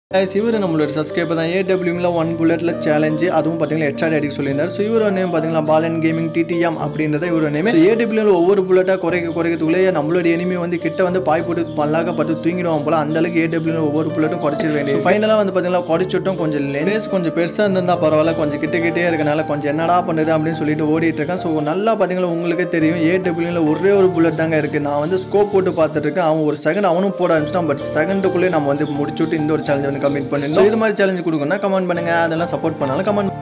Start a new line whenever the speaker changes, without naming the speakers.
guys, இவர் நம்மளோட subscriber தான் ஏடபிள்யூமில் ஒன் புல்லட்டில் சேலஞ்சு அதுவும் பார்த்தீங்கன்னா ஹெச்ஆர் அடிக்க சொல்லியிருந்தார் ஸோ இவரோட நேம் பார்த்தீங்கன்னா பாலன் கேமிங் டிடிஎம் அப்படின்றத இவரோட நேம் ஏடபிள்யூவில் ஒவ்வொரு புல்லட்டாக குறைக்க குறைக்கிறதுக்குள்ளேயே நம்மளோட எனிமி வந்து கிட்ட வந்து பாய் போட்டு பல்லாக பட்டு தூங்கிடுவான் போல அந்த அளவுக்கு ஏடபிள்யூ ஒவ்வொரு புல்லட்டும் குறைச்சிட வேண்டியது ஃபைனலாக வந்து பார்த்தீங்கன்னா குறைச்சிட்டும் கொஞ்சம் லேஸ் கொஞ்சம் பெருசாக இருந்திருந்தா பரவாயில்ல கொஞ்சம் கிட்ட கிட்டே இருக்கனால கொஞ்சம் என்னடா பண்ணுறது அப்படின்னு சொல்லிட்டு ஓடிட்டு இருக்கேன் ஸோ நல்லா பார்த்தீங்கன்னா உங்களுக்கே தெரியும் ஏடபிள்யூவில் ஒரே ஒரு புல்லட் தாங்க இருக்குது நான் வந்து ஸ்கோப் போட்டு பார்த்துட்டு இருக்கேன் அவன் ஒரு செகண்ட் அவனும் போட ஆரம்பிச்சிட்டான் பட் செகண்டுக்குள்ளே நம்ம வந்து முடிச்சுட்டு இந்த ஒரு சேலஞ்ச் வந்து கம்ப்ளீட் பண்ணிருந்தோம் இது மாதிரி சேலஞ்ச் கொடுக்கணும்னா கமெண்ட் பண்ணுங்க அதெல்லாம் சப்போர்ட் பண்ணாலும் கமெண்ட்